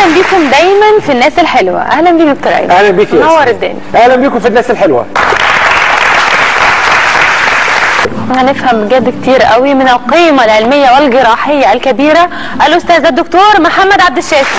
اهلا بيكم دايما في الناس الحلوه اهلا بيك دكتور ايمن اهلا بيك يا منور ياسمين. الدنيا اهلا بيكم في الناس الحلوه هنفهم بجد كتير قوي من القيمه العلميه والجراحيه الكبيره الاستاذ الدكتور محمد عبد الشافي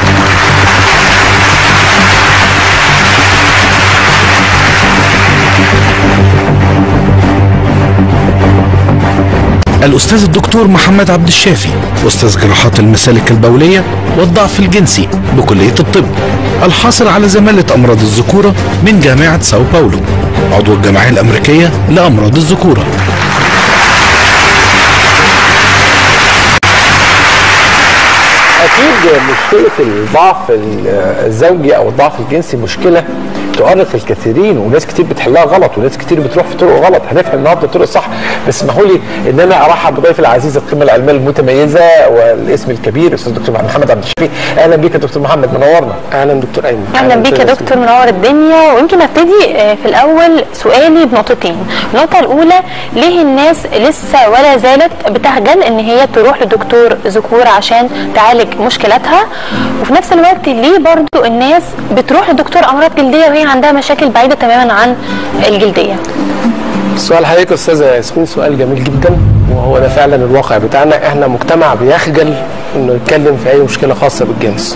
الأستاذ الدكتور محمد عبد الشافي أستاذ جراحات المسالك البولية والضعف الجنسي بكلية الطب الحاصل على زمالة أمراض الذكورة من جامعة ساو باولو عضو الجمعية الأمريكية لأمراض الذكورة اكيد مشكله الضعف الزوجي او الضعف الجنسي مشكله تؤرق الكثيرين وناس كتير بتحلها غلط وناس كتير بتروح في طرق غلط هنفهم النهارده الطرق الصح بس اسمحوا لي ان انا ارحب بضيفي العزيز القيمه العلميه المتميزه والاسم الكبير الاستاذ دكتور محمد عبد الشافي اهلا بيك يا دكتور محمد منورنا اهلا دكتور ايمن اهلا بيك يا دكتور منور الدنيا ويمكن ابتدي آه، في الاول سؤالي بنقطتين النقطه الاولى ليه الناس لسه ولا زالت بتخجل ان هي تروح لدكتور ذكور عشان تعالج مشكلاتها وفي نفس الوقت ليه برضو الناس بتروح لدكتور امراض جلديه وهي عندها مشاكل بعيده تماما عن الجلديه سؤال حضرتك يا استاذه ياسمين سؤال جميل جدا وهو ده فعلا الواقع بتاعنا احنا مجتمع بيخجل انه يتكلم في اي مشكله خاصه بالجنس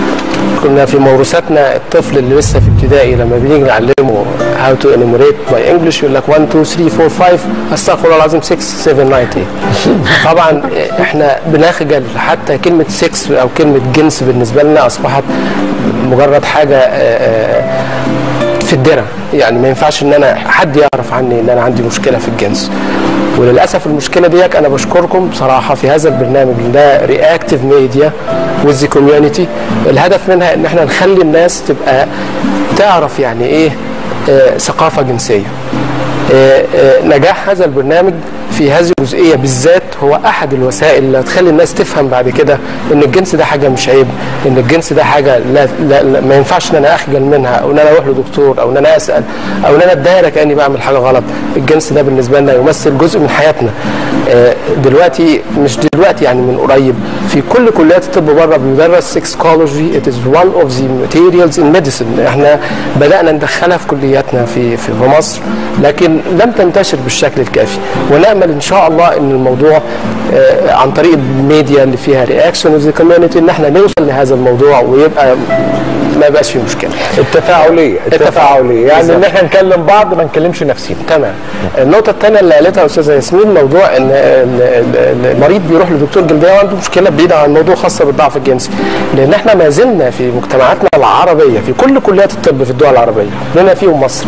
كنا في موروثاتنا الطفل اللي لسه في ابتدائي لما بنيجي نعلمه هاو تو انيموريت باي انجلش يقول لك 1 2 3 4 5 استغفر الله العظيم 6 7 9 8 طبعا احنا بنخجل حتى كلمه 6 او كلمه جنس بالنسبه لنا اصبحت مجرد حاجه آه، آه، في الدرع يعني ما ينفعش ان انا حد يعرف عني ان انا عندي مشكله في الجنس وللاسف المشكله ديك انا بشكركم بصراحه في هذا البرنامج ده رياكتيف ميديا وذ كوميونتي الهدف منها ان احنا نخلي الناس تبقى تعرف يعني ايه آه ثقافه جنسيه آه، آه، نجاح هذا البرنامج في هذه الجزئيه بالذات هو احد الوسائل اللي هتخلي الناس تفهم بعد كده ان الجنس ده حاجه مش عيب ان الجنس ده حاجه لا, لا, لا ما ينفعش ان انا اخجل منها او ان انا اروح لدكتور او ان انا اسال او ان انا اتضايق كاني بعمل حاجه غلط الجنس ده بالنسبه لنا يمثل جزء من حياتنا آه، دلوقتي مش دلوقتي يعني من قريب في كل كليات الطب بره بيدرس سكسكولوجي it is one of the materials in medicine احنا بدانا ندخلها في كلياتنا في في في مصر لكن لم تنتشر بالشكل الكافي ونامل ان شاء الله ان الموضوع آه، عن طريق الميديا اللي فيها رياكشن وذ كوميونتي ان احنا نوصل لهذا الموضوع ويبقى ما يبقاش فيه مشكله التفاعليه التفاعليه يعني ان بالظبط. احنا نكلم بعض ما نكلمش نفسينا تمام النقطة الثانية اللي قالتها أستاذة ياسمين موضوع إن ال- ال- المريض بيروح لدكتور جلدية وعنده مشكلة بعيدة عن موضوع خاصة بالضعف الجنسي لأن إحنا ما زلنا في مجتمعاتنا العربية في كل كليات الطب في الدول العربية بما فيهم مصر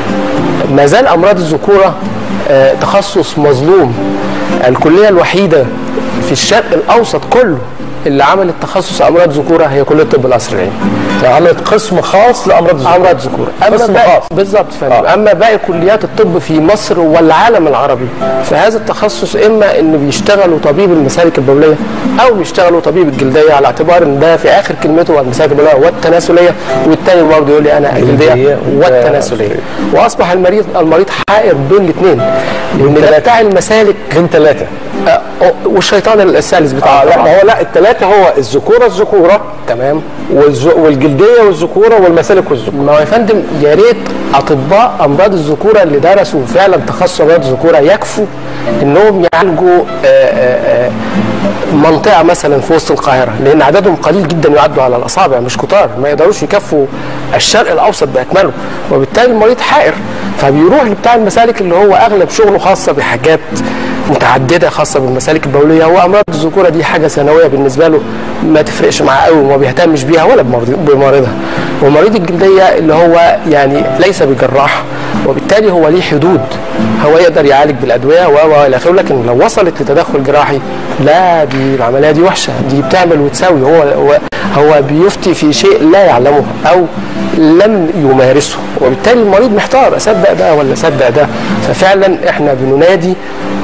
ما زال أمراض الذكورة آه، تخصص مظلوم الكلية الوحيدة في الشرق الأوسط كله اللي عملت تخصص أمراض ذكورة هي كلية طب القصر العيني عملت قسم خاص لامراض الذكور امراض ذكور اما قسم باقي خاص بالظبط فندم آه. اما باقي كليات الطب في مصر والعالم العربي فهذا التخصص اما ان بيشتغلوا طبيب المسالك البوليه او بيشتغلوا طبيب الجلديه على اعتبار ان ده في اخر كلمته المسالك البوليه والتناسليه والتاني برضه يقول لي انا جلدية الجلديه والتناسليه واصبح المريض المريض حائر بين الاثنين لان ده ثلاثة. بتاع المسالك من ثلاثه آه، والشيطان الثالث اه بتاعه لا طبعاً. ما هو لا الثلاثه هو الذكوره الذكوره تمام والز... والجلديه والذكوره والمسالك والذكوره ما هو يا فندم يا ريت اطباء امراض الذكوره اللي درسوا فعلا تخصص امراض الذكوره يكفوا انهم يعالجوا آه، آه، آه، منطقه مثلا في وسط القاهره لان عددهم قليل جدا يعدوا على الاصابع مش كتار ما يقدروش يكفوا الشرق الاوسط باكمله وبالتالي المريض حائر فبيروح لبتاع المسالك اللي هو اغلب شغله خاصه بحاجات متعدده خاصه بالمسالك البوليه هو امراض الذكوره دي حاجه ثانويه بالنسبه له ما تفرقش معاه قوي وما بيهتمش بيها ولا بمرض- بمريضها ومريض الجلديه اللي هو يعني ليس بجراح وبالتالي هو ليه حدود هو يقدر يعالج بالادويه و و الى اخره لكن لو وصلت لتدخل جراحي لا دي العمليه دي وحشه دي بتعمل وتساوي هو هو, هو بيفتي في شيء لا يعلمه او لم يمارسه وبالتالي المريض محتار اصدق ده ولا اصدق ده ففعلا احنا بننادي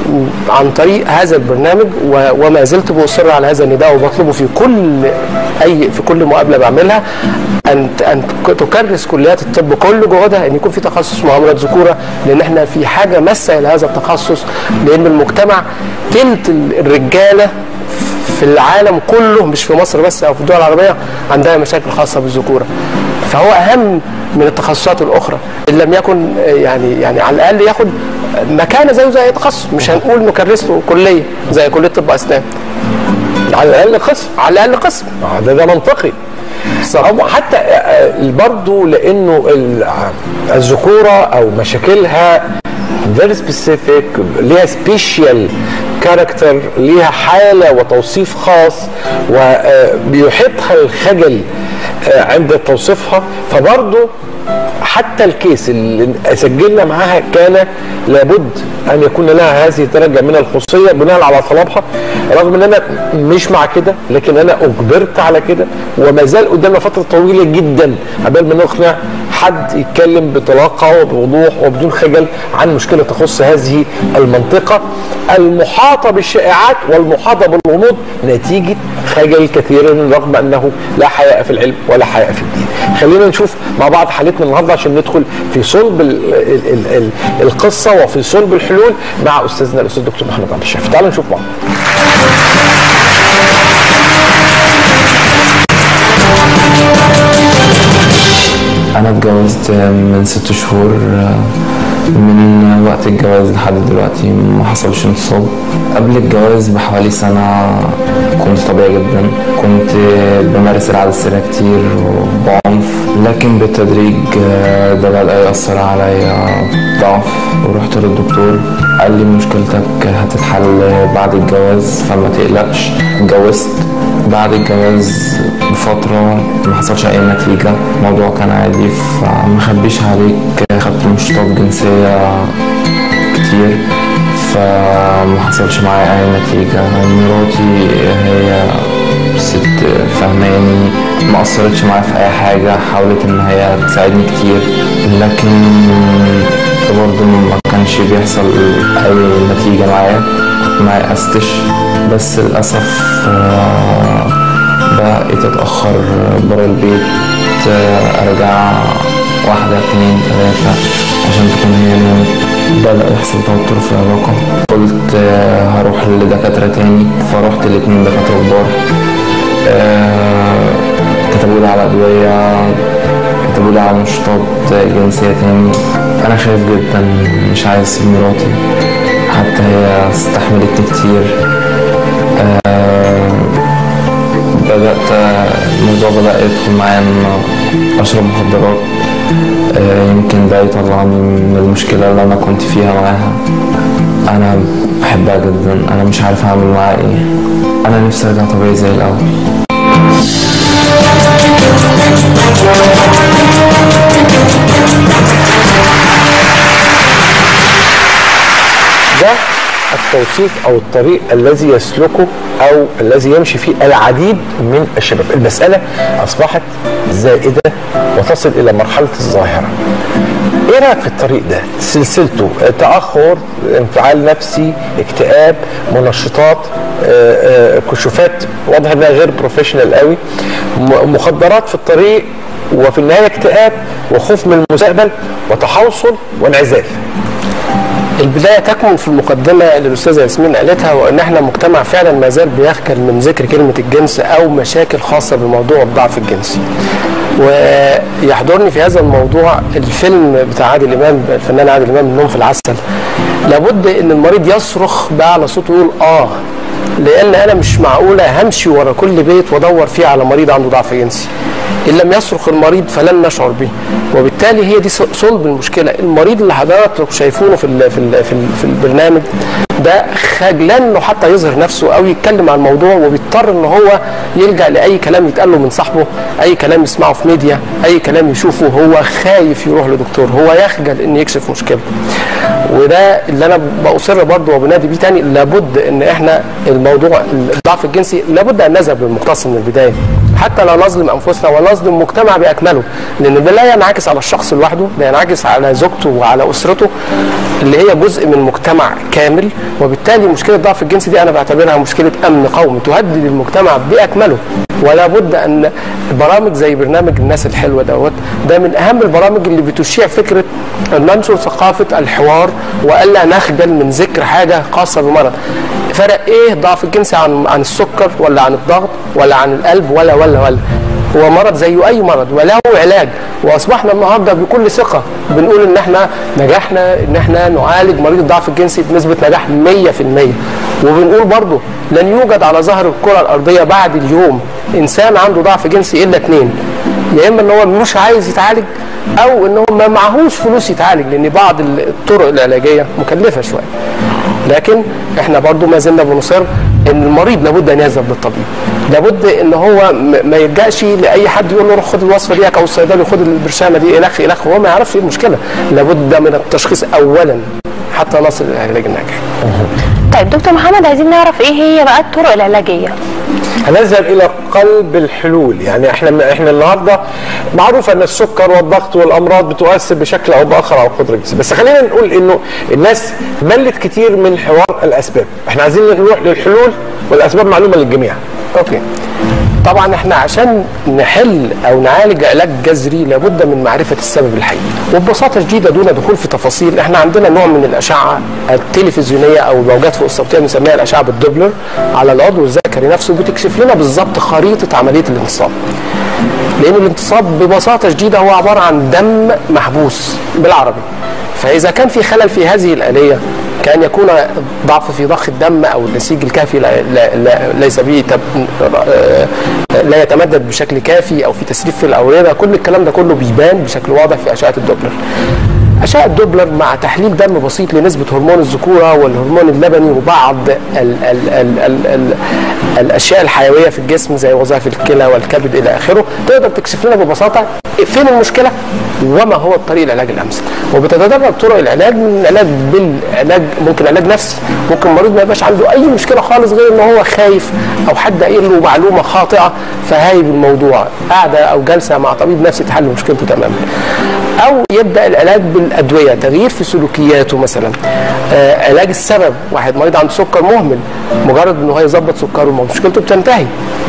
عن طريق هذا البرنامج و- وما زلت بصر على هذا النداء وبطلبه في كل اي في كل مقابله بعملها ان ان تكرس كليات الطب كل جهودها ان يكون في تخصص مؤامرات ذكوره لان احنا في حاجه ماسه الى هذا التخصص لان المجتمع تلت الرجاله في العالم كله مش في مصر بس او في الدول العربيه عندها مشاكل خاصه بالذكوره فهو اهم من التخصصات الاخرى ان لم يكن آه، يعني يعني على الاقل ياخد مكانه زيه زي اي تخصص مش هنقول نكرس له كليه زي كليه طب اسنان على الاقل قسم على الاقل قسم آه، ده ده منطقي أو حتى برضه لانه ال- الذكوره او مشاكلها فيري سبيسيفيك ليها سبيشال كاركتر ليها حاله وتوصيف خاص وبيحيطها الخجل آه، عند توصيفها فبرضه حتى الكيس اللي سجلنا معاها كان لابد ان يكون لها هذه الدرجه من الخصوصيه بناء على طلبها رغم ان انا مش مع كده لكن انا اجبرت على كده وما زال قدامنا فتره طويله جدا قبل ما نقنع حد يتكلم بطلاقه وبوضوح وبدون خجل عن مشكله تخص هذه المنطقه المحاطه بالشائعات والمحاطه بالغموض نتيجه خجل كثير رغم انه لا حياء في العلم ولا حياء في الدين. خلينا نشوف مع بعض حالتنا النهارده عشان ندخل في صلب ال ال ال ال القصه وفي صلب الحلول مع استاذنا الاستاذ دكتور محمد عبد الشافي. تعالوا نشوف بعض. أنا اتجوزت من ست شهور من وقت الجواز لحد دلوقتي ما حصلش انتصاب قبل الجواز بحوالي سنة كنت طبيعي جدا كنت بمارس العادة السرية كتير وبعنف لكن بالتدريج ده بدأ يأثر عليا ضعف ورحت للدكتور قال لي مشكلتك هتتحل بعد الجواز فما تقلقش اتجوزت بعد الجواز بفترة ما حصلش أي نتيجة الموضوع كان عادي فما خبيش عليك خدت مشطات جنسية كتير فما حصلش معايا أي نتيجة مراتي هي ست فهماني ما أثرتش معايا في أي حاجة حاولت إن هي تساعدني كتير لكن برضه ما كانش بيحصل أي نتيجة معايا كنت ما يأستش بس للأسف آه، بقيت أتأخر برا البيت آه، أرجع واحدة اتنين تلاتة عشان تكون هي نامت بدأ يحصل توتر في العلاقة قلت آه، هروح لدكاترة تاني فرحت الاتنين دكاترة كبار آه، كتبوا لي على أدوية كتبوا لي على نشاطات جنسية تاني أنا خايف جدا مش عايز أسيب مراتي حتى هي استحملتني كتير آه، بدأت الموضوع بدأ يدخل معايا إن أشرب مخدرات آه، يمكن ده يطلعني من المشكلة اللي أنا كنت فيها معاها أنا بحبها جدا أنا مش عارف أعمل معاها إيه أنا نفسي أرجع طبيعي زي الأول ده التوصيف او الطريق الذي يسلكه او الذي يمشي فيه العديد من الشباب المساله اصبحت زائده وتصل الى مرحله الظاهره ايه رايك في الطريق ده سلسلته تاخر انفعال نفسي اكتئاب منشطات آه، آه، كشوفات واضح انها غير بروفيشنال قوي م- مخدرات في الطريق وفي النهايه اكتئاب وخوف من المستقبل وتحوصل وانعزال البدايه تكمن في المقدمه اللي الاستاذه ياسمين قالتها وان احنا مجتمع فعلا ما زال بيخجل من ذكر كلمه الجنس او مشاكل خاصه بموضوع الضعف الجنسي. ويحضرني في هذا الموضوع الفيلم بتاع عادل امام الفنان عادل امام النوم في العسل. لابد ان المريض يصرخ باعلى صوته ويقول اه لان انا مش معقوله همشي ورا كل بيت وادور فيه على مريض عنده ضعف جنسي. ان لم يصرخ المريض فلن نشعر به وبالتالي هي دي صلب المشكله المريض اللي حضرتك شايفونه في ال في ال في, ال في البرنامج ده خجلان انه حتى يظهر نفسه او يتكلم عن الموضوع وبيضطر ان هو يلجا لاي كلام يتقال له من صاحبه اي كلام يسمعه في ميديا اي كلام يشوفه هو خايف يروح لدكتور هو يخجل ان يكشف مشكلته وده اللي انا باصر برضه وبنادي بيه تاني لابد ان احنا الموضوع الضعف الجنسي لابد ان نذهب للمختص من البدايه حتى لا نظلم انفسنا ولا نظلم المجتمع باكمله لان ده لا ينعكس على الشخص لوحده ده ينعكس على زوجته وعلى اسرته اللي هي جزء من مجتمع كامل وبالتالي مشكله الضعف الجنسي دي انا بعتبرها مشكله امن قومي تهدد المجتمع باكمله ولا بد ان برامج زي برنامج الناس الحلوه دوت ده من اهم البرامج اللي بتشيع فكره ان ننشر ثقافه الحوار والا نخجل من ذكر حاجه خاصه بمرض فرق ايه ضعف الجنسي عن عن السكر ولا عن الضغط ولا عن القلب ولا ولا ولا هو مرض زيه اي مرض وله علاج واصبحنا النهارده بكل ثقه بنقول ان احنا نجحنا ان احنا نعالج مريض الضعف الجنسي بنسبه نجاح 100% وبنقول برضه لن يوجد على ظهر الكره الارضيه بعد اليوم انسان عنده ضعف جنسي الا اثنين يا اما ان هو مش عايز يتعالج او ان هو ما معهوش فلوس يتعالج لان بعض الطرق العلاجيه مكلفه شويه لكن احنا برضو ما زلنا بنصر ان المريض لابد ان يذهب للطبيب لابد ان هو م- ما يلجاش لاي حد يقول له روح خد الوصفه ديك او الصيدلي خد البرشامه دي الخ الخ هو ما يعرفش ايه المشكله لابد من التشخيص اولا حتى نصل الى العلاج الناجح طيب دكتور محمد عايزين نعرف ايه هي بقى الطرق العلاجيه هنذهب الى قلب الحلول يعني احنا احنا النهارده معروف ان السكر والضغط والامراض بتؤثر بشكل او باخر على القدره الجسديه بس خلينا نقول انه الناس ملت كتير من حوار الاسباب احنا عايزين نروح للحلول والاسباب معلومه للجميع اوكي طبعا احنا عشان نحل او نعالج علاج جذري لابد من معرفه السبب الحقيقي وببساطه شديده دون دخول في تفاصيل احنا عندنا نوع من الاشعه التلفزيونيه او الموجات فوق الصوتيه بنسميها الاشعه بالدوبلر على العضو الذكري نفسه بتكشف لنا بالظبط خريطه عمليه الانتصاب لان الانتصاب ببساطه شديده هو عباره عن دم محبوس بالعربي فاذا كان في خلل في هذه الاليه كان يكون ضعف في ضخ الدم او النسيج الكافي لا لا لا ليس به تب آه، لا يتمدد بشكل كافي او في تسريب في الاورده كل الكلام ده كله بيبان بشكل واضح في اشعه الدوبلر أشعة دوبلر مع تحليل دم بسيط لنسبة هرمون الذكورة والهرمون اللبني وبعض ال ال ال ال ال الأشياء الحيوية في الجسم زي وظائف الكلى والكبد إلى آخره تقدر تكشف لنا ببساطة فين المشكلة وما هو الطريق العلاج الأمثل وبتتدرج طرق العلاج من العلاج بالعلاج ممكن علاج نفسي ممكن المريض ما يبقاش عنده أي مشكلة خالص غير إن هو خايف أو حد قايل له معلومة خاطئة فهايب الموضوع قاعدة أو جلسة مع طبيب نفسي تحل مشكلته تماما او يبدا العلاج بالادويه تغيير في سلوكياته مثلا آه علاج السبب واحد مريض عنده سكر مهمل مجرد ان هو يظبط سكره مشكلته بتنتهي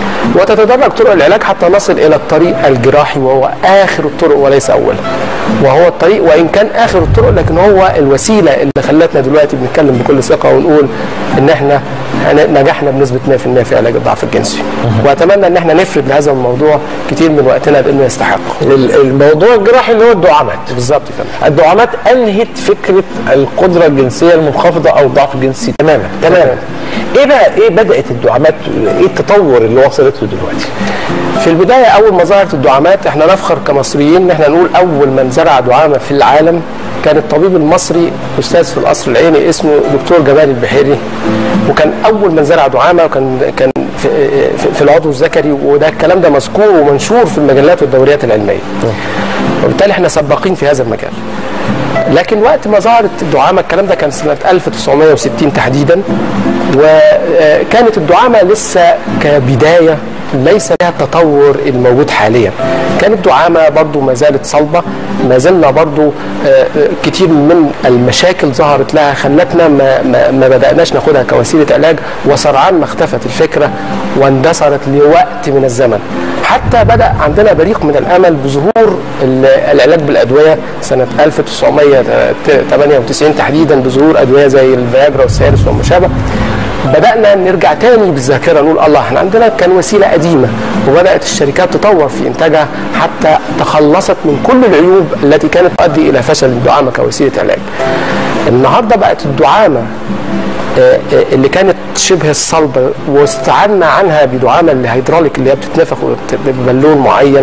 وتتدرج طرق العلاج حتى نصل الى الطريق الجراحي وهو اخر الطرق وليس اولها وهو الطريق وان كان اخر الطرق لكن هو الوسيله اللي خلتنا دلوقتي بنتكلم بكل ثقه ونقول ان احنا نجحنا بنسبه 100% في علاج الضعف الجنسي واتمنى ان احنا نفرد لهذا الموضوع كتير من وقتنا لانه يستحق الموضوع الجراحي اللي هو الدعامات بالظبط يا فندم الدعامات انهت فكره القدره الجنسيه المنخفضه او الضعف الجنسي تماما تماما ايه بقى ايه بدات الدعامات ايه التطور اللي وصلت له دلوقتي في البدايه اول ما ظهرت الدعامات احنا نفخر كمصريين ان احنا نقول اول من زرع دعامه في العالم كان الطبيب المصري استاذ في القصر العيني اسمه دكتور جمال البحيري وكان اول من زرع دعامه وكان كان في, في, في العضو الذكري وده الكلام ده مذكور ومنشور في المجلات والدوريات العلميه وبالتالي احنا سباقين في هذا المجال لكن وقت ما ظهرت الدعامه الكلام ده كان سنه 1960 تحديدا وكانت الدعامه لسه كبدايه ليس لها التطور الموجود حاليا كانت دعامة برضو ما زالت صلبة ما زلنا برضو كتير من المشاكل ظهرت لها خلتنا ما, ما, ما بدأناش ناخدها كوسيلة علاج وسرعان ما اختفت الفكرة واندثرت لوقت من الزمن حتى بدأ عندنا بريق من الأمل بظهور العلاج بالأدوية سنة 1998 تحديدا بظهور أدوية زي الفياجرا والسيرس وما شابه بدأنا نرجع تاني بالذاكرة نقول الله احنا عندنا كان وسيلة قديمة وبدأت الشركات تطور في إنتاجها حتى تخلصت من كل العيوب التي كانت تؤدي إلى فشل الدعامة كوسيلة علاج النهاردة بقت الدعامة اللي كانت شبه الصلبة واستعنا عنها بدعامة الهيدروليك اللي هي بتتنفخ ببالون معين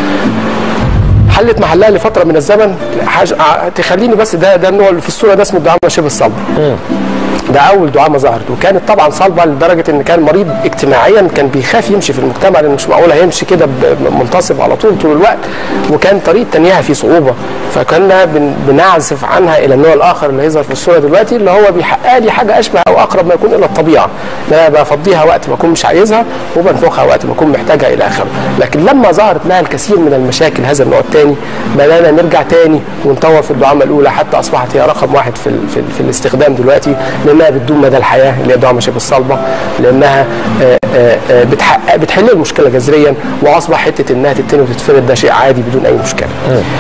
حلت محلها لفتره من الزمن حاج... تخليني بس ده ده النوع اللي في الصوره ده اسمه الدعامه شبه الصلبه ده اول دعامه ظهرت وكانت طبعا صلبه لدرجه ان كان مريض اجتماعيا كان بيخاف يمشي في المجتمع لان مش معقول هيمشي كده منتصب على طول طول الوقت وكان طريقه تنيها فيه صعوبه فكنا بن بنعزف عنها الى النوع الاخر اللي هيظهر في الصوره دلوقتي اللي هو بيحقق لي حاجه اشبه او اقرب ما يكون الى الطبيعه انا بفضيها وقت ما اكون مش عايزها وبنفخها وقت ما اكون محتاجها الى اخره لكن لما ظهرت لها الكثير من المشاكل هذا النوع الثاني بدانا نرجع تاني ونطور في الدعامه الاولى حتى اصبحت هي رقم واحد في ال في, ال في الاستخدام دلوقتي لانها بتدوم مدى الحياه اللي هي دعامه شبه الصلبه لانها آه، آه، بتحقق بتحل المشكله جذريا واصبح حته انها تتني وتتفرد ده شيء عادي بدون اي مشكله.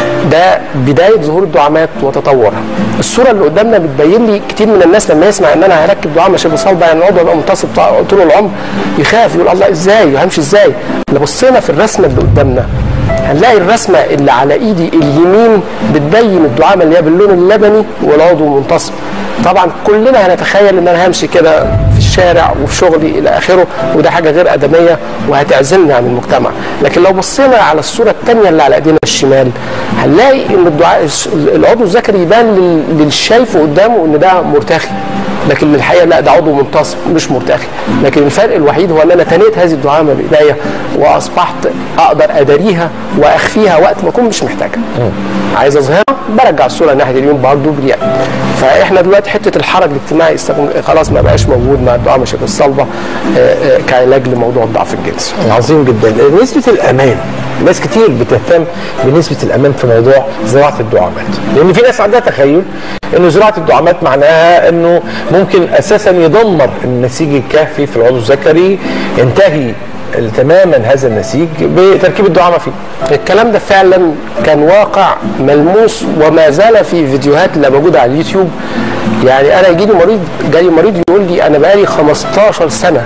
ده بدايه ظهور الدعامات وتطورها. الصوره اللي قدامنا بتبين لي كتير من الناس لما يسمع ان انا هركب دعامه شبه صلبه يعني العضو هيبقى منتصب طا- طول العمر يخاف يقول الله ازاي وهمشي ازاي؟ لو بصينا في الرسمه اللي قدامنا هنلاقي الرسمه اللي على ايدي اليمين بتبين الدعامه اللي هي باللون اللبني والعضو منتصب. طبعا كلنا هنتخيل ان انا همشي كده في الشارع وفي شغلي الى اخره وده حاجه غير ادميه وهتعزلني عن المجتمع لكن لو بصينا على الصوره الثانيه اللي على ايدينا الشمال هنلاقي ان الدعاء العضو الذكري يبان لل- للشايفه قدامه ان ده مرتخي لكن الحقيقه لا ده عضو منتصب مش مرتخي لكن الفرق الوحيد هو ان انا تنيت هذه الدعامه بايديا واصبحت اقدر اداريها واخفيها وقت ما اكون مش محتاجها عايز اظهرها برجع الصوره ناحيه اليمين برضه باليد فاحنا دلوقتي حته الحرج الاجتماعي استخدم خلاص ما بقاش موجود مع الدعامه شبه الصلبه آه، آه، كعلاج لموضوع الضعف الجنسي عظيم جدا نسبة الأمان ناس كتير بتهتم بنسبة الأمان في موضوع زراعة الدعامات لأن في ناس عندها تخيل أنه زراعة الدعامات معناها أنه ممكن أساسا يدمر النسيج الكهفي في العضو الذكري ينتهي تماما هذا النسيج بتركيب الدعامة فيه الكلام ده فعلا كان واقع ملموس وما زال في فيديوهات اللي موجوده على اليوتيوب يعني انا يجي لي مريض جالي مريض يقول لي انا بقالي 15 سنه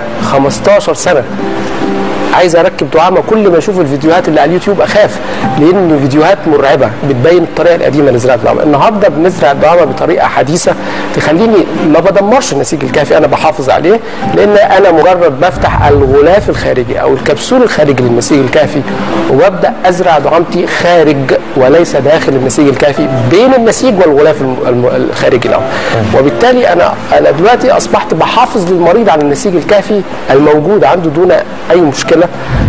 15 سنه عايز اركب دعامه كل ما اشوف الفيديوهات اللي على اليوتيوب اخاف لان فيديوهات مرعبه بتبين الطريقه القديمه لزراعه الدعامه النهارده بنزرع الدعامه بطريقه حديثه تخليني ما بدمرش النسيج الكافي انا بحافظ عليه لان انا مجرد بفتح الغلاف الخارجي او الكبسول الخارجي للنسيج الكافي وببدا ازرع دعامتي خارج وليس داخل النسيج الكافي بين النسيج والغلاف الم- الم- الخارجي له وبالتالي انا انا دلوقتي اصبحت بحافظ للمريض على النسيج الكافي الموجود عنده دون اي مشكله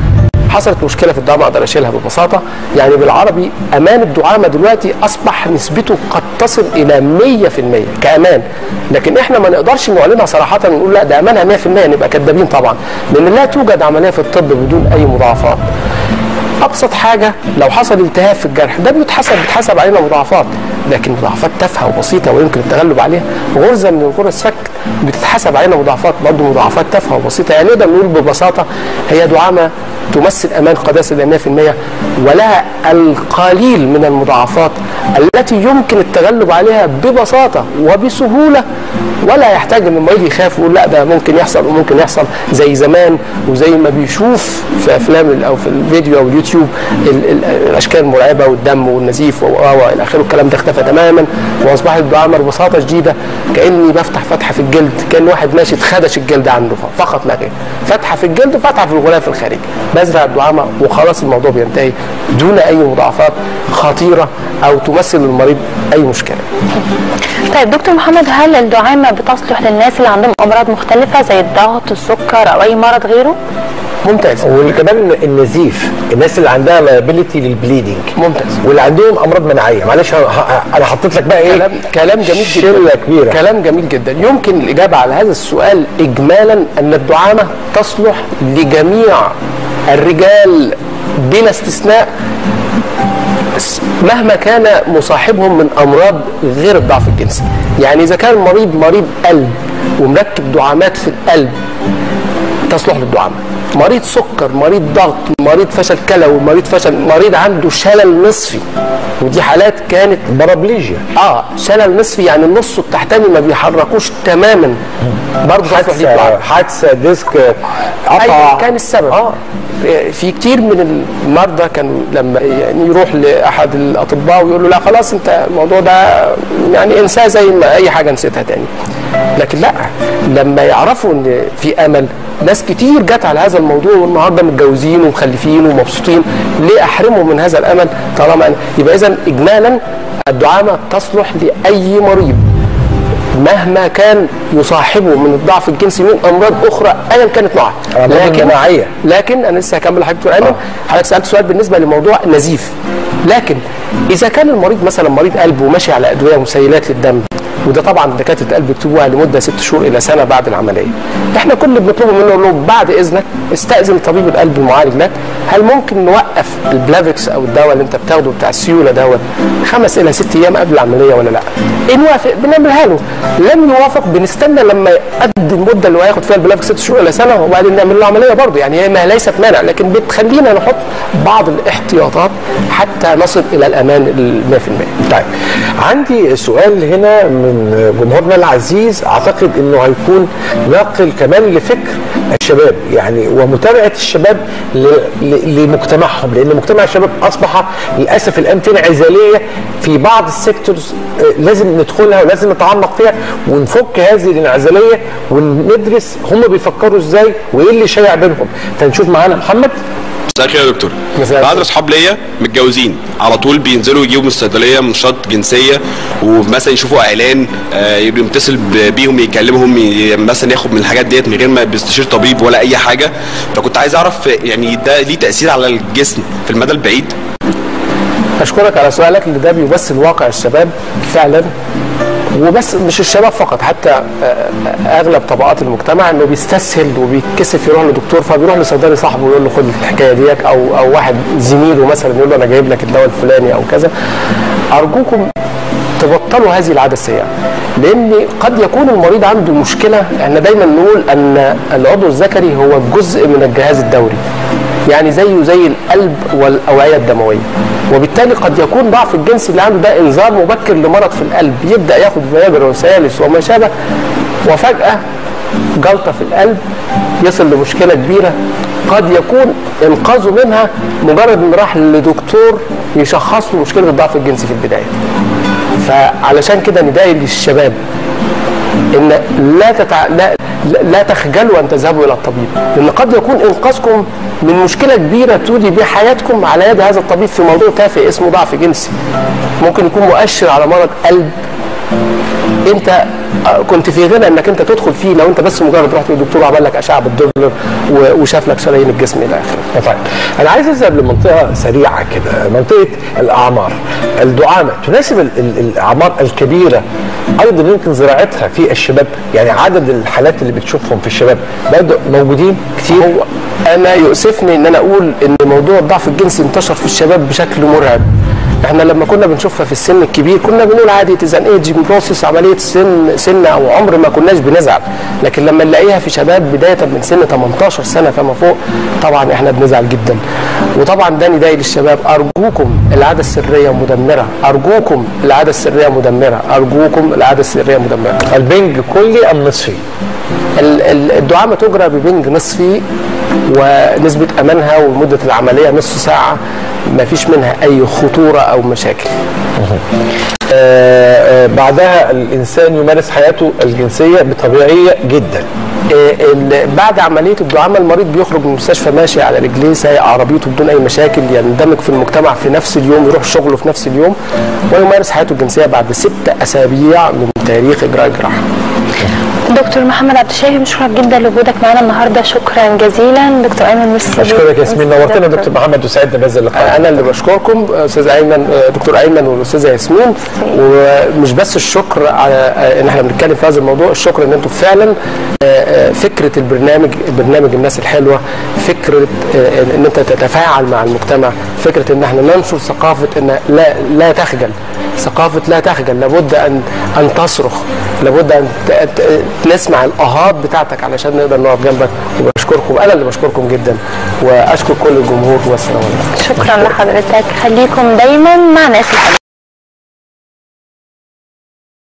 حصلت مشكله في الدعامه اقدر اشيلها ببساطه يعني بالعربي امان الدعامه دلوقتي اصبح نسبته قد تصل الى 100% كامان لكن احنا ما نقدرش نعلنها صراحه ونقول لا ده امانها 100% نبقى كدابين طبعا لان لا توجد عمليه في الطب بدون اي مضاعفات ابسط حاجه لو حصل التهاب في الجرح ده بيتحسب بيتحسب علينا مضاعفات لكن مضاعفات تافهه وبسيطه ويمكن التغلب عليها غرزه من غرز فك بتتحسب علينا مضاعفات برضه مضاعفات تافهه وبسيطه يعني نقدر نقول ببساطه هي دعامه تمثل امان قد يصل الى 100% ولها القليل من المضاعفات التي يمكن التغلب عليها ببساطه وبسهوله ولا يحتاج ان المريض يخاف ويقول لا ده ممكن يحصل وممكن يحصل زي زمان وزي ما بيشوف في افلام ال- او في الفيديو او اليوتيوب ال- ال- الاشكال المرعبه والدم والنزيف و- و- والى اخره الكلام ده اختفى تماما واصبحت الدعامه ببساطه شديده كاني بفتح فتحه في الجلد كان واحد ماشي اتخدش الجلد عنده ف- فقط لا غير فتحه في الجلد وفتحه في الغلاف الخارجي بزرع الدعامه وخلاص الموضوع بينتهي دون اي مضاعفات خطيره او تمثل للمريض اي مشكله طيب دكتور محمد هل الدعامه بتصلح للناس اللي عندهم امراض مختلفه زي الضغط السكر او اي مرض غيره ممتاز وكمان النزيف الناس اللي عندها لايبيليتي للبليدنج ممتاز واللي عندهم امراض مناعيه معلش ه- ه- انا حطيت لك بقى ايه كلام كلام جميل جدا شله كبيره كلام جميل جدا يمكن الاجابه على هذا السؤال اجمالا ان الدعامه تصلح لجميع الرجال بلا استثناء مهما كان مصاحبهم من امراض غير الضعف الجنسي يعني اذا كان المريض مريض قلب ومركب دعامات في القلب تصلح للدعامه مريض سكر مريض ضغط مريض فشل كلوي مريض فشل مريض عنده شلل نصفي ودي حالات كانت بارابليجيا اه شلل نصفي يعني النص التحتاني ما بيحركوش تماما برضه تصلح حادثه للدعامه حادثه ديسك ايا قطع كان السبب آه. في كتير من المرضى كانوا لما يعني يروح لاحد الاطباء ويقول له لا خلاص انت الموضوع ده يعني انساه زي ما اي حاجه نسيتها تاني لكن لا لما يعرفوا ان في امل ناس كتير جت على هذا الموضوع والنهارده متجوزين ومخلفين ومبسوطين ليه احرمهم من هذا الامل طالما أنا- يبقى اذا اجمالا الدعامه تصلح لاي مريض مهما كان يصاحبه من الضعف الجنسي من امراض اخرى ايا كانت نوعها أمراض مناعية. لكن انا لسه هكمل لحضرتك دكتور ايمن حضرتك سالت سؤال بالنسبه لموضوع النزيف لكن اذا كان المريض مثلا مريض قلب وماشي على ادويه مسيلات للدم وده طبعا دكاتره القلب بيكتبوها لمده ست شهور الى سنه بعد العمليه احنا كل اللي بنطلبه منه نقول له بعد اذنك استاذن طبيب القلب المعالج لك هل ممكن نوقف البلافكس او الدواء اللي انت بتاخده بتاع السيوله دوت خمس الى ست ايام قبل العمليه ولا لا ان وافق بنعملها له لم يوافق بنستنى لما يقضي المده اللي هو هياخد فيها البلافكس ست شهور الى سنه وبعدين نعمل له عمليه برضه يعني هي ما ليست مانع لكن بتخلينا نحط بعض الاحتياطات حتى نصل الى الامان ال 100% طيب عندي سؤال هنا من جمهورنا العزيز اعتقد انه هيكون ناقل كمان لفكر الشباب يعني ومتابعه الشباب ل- ل- لمجتمعهم لان مجتمع الشباب اصبح للاسف الان في انعزاليه في بعض السيكتورز آه، لازم ندخلها ولازم نتعمق فيها ونفك هذه الانعزاليه وندرس هم بيفكروا ازاي وايه اللي شايع بينهم فنشوف معانا محمد مساء الخير يا دكتور مساء بعض الخير. اصحاب ليا متجوزين على طول بينزلوا يجيبوا من الصيدليه منشطات جنسيه ومثلا يشوفوا اعلان آه، يبقى يتصل ب- بيهم يكلمهم ي- مثلا ياخد من الحاجات ديت من غير ما بيستشير طبيب ولا اي حاجه فكنت عايز اعرف يعني ده ليه تاثير على الجسم في المدى البعيد اشكرك على سؤالك اللي ده بيمثل واقع الشباب فعلا وبس مش الشباب فقط حتى آه، آه، اغلب طبقات المجتمع انه بيستسهل وبيتكسف يروح لدكتور فبيروح لصيدلي صاحبه ويقول له خد الحكايه ديت او او واحد زميله مثلا يقول له انا جايب لك الدواء الفلاني او كذا ارجوكم تبطلوا هذه العاده السيئه لان قد يكون المريض عنده مشكله احنا دايما نقول ان العضو الذكري هو جزء من الجهاز الدوري يعني زيه زي القلب والاوعيه الدمويه وبالتالي قد يكون ضعف الجنسي اللي عنده ده انذار مبكر لمرض في القلب يبدا ياخد فياجرا وسيالس وما شابه وفجاه جلطه في القلب يصل لمشكله كبيره قد يكون انقاذه منها مجرد ان راح لدكتور يشخص له مشكله الضعف الجنسي في البدايه فعلشان كده ندائي للشباب ان لا تتع... لا لا تخجلوا ان تذهبوا الى الطبيب لان قد يكون انقاذكم من مشكله كبيره تودي بها حياتكم على يد هذا الطبيب في موضوع تافه اسمه ضعف جنسي ممكن يكون مؤشر على مرض قلب انت كنت في غنى انك انت تدخل فيه لو انت بس مجرد رحت للدكتور وعمل لك اشعه بالدولار و- وشاف لك شرايين الجسم الى اخره طيب انا عايز اذهب لمنطقه سريعه كده منطقه الاعمار الدعامه تناسب ال- ال- الاعمار الكبيره ايضا يمكن زراعتها في الشباب يعني عدد الحالات اللي بتشوفهم في الشباب برضه موجودين كتير هو انا يؤسفني ان انا اقول ان موضوع الضعف الجنسي انتشر في الشباب بشكل مرعب احنا لما كنا بنشوفها في السن الكبير كنا بنقول عادي تزن ايجنج بروسيس عمليه سن سن او عمر ما كناش بنزعل لكن لما نلاقيها في شباب بدايه من سن 18 سنه فما فوق طبعا احنا بنزعل جدا وطبعا ده ندائي للشباب ارجوكم العاده السريه مدمره ارجوكم العاده السريه مدمره ارجوكم العاده السريه مدمره البنج كلي ام نصفي ال- ال- الدعامه تجرى ببنج نصفي ونسبه امانها ومده العمليه نصف ساعه ما فيش منها اي خطوره او مشاكل آه، آه، بعدها الانسان يمارس حياته الجنسيه بطبيعيه جدا آه، ال- بعد عمليه الدعامه المريض بيخرج من المستشفى ماشي على رجليه سايق عربيته بدون اي مشاكل يندمج في المجتمع في نفس اليوم يروح شغله في نفس اليوم ويمارس حياته الجنسيه بعد ست اسابيع من تاريخ اجراء الجراحه دكتور محمد عبد الشافي بشكرك جدا لوجودك معانا النهارده شكرا جزيلا دكتور ايمن ميرسي اشكرك ياسمين نورتنا دكتور محمد وسعدنا بهذا اللقاء انا اللي بشكركم استاذ ايمن دكتور ايمن والاستاذه ياسمين ومش بس الشكر على ان احنا بنتكلم في هذا الموضوع الشكر ان انتم فعلا فكره البرنامج برنامج الناس الحلوه فكره ان انت تتفاعل مع المجتمع فكره ان احنا ننشر ثقافه ان لا لا تخجل ثقافه لا تخجل لابد ان ان تصرخ لابد ان ت- ت- نسمع الاهات بتاعتك علشان نقدر نقف جنبك وبشكركم انا اللي بشكركم جدا واشكر كل الجمهور والسلام عليكم شكرا لحضرتك خليكم دايما مع ناس الحلوه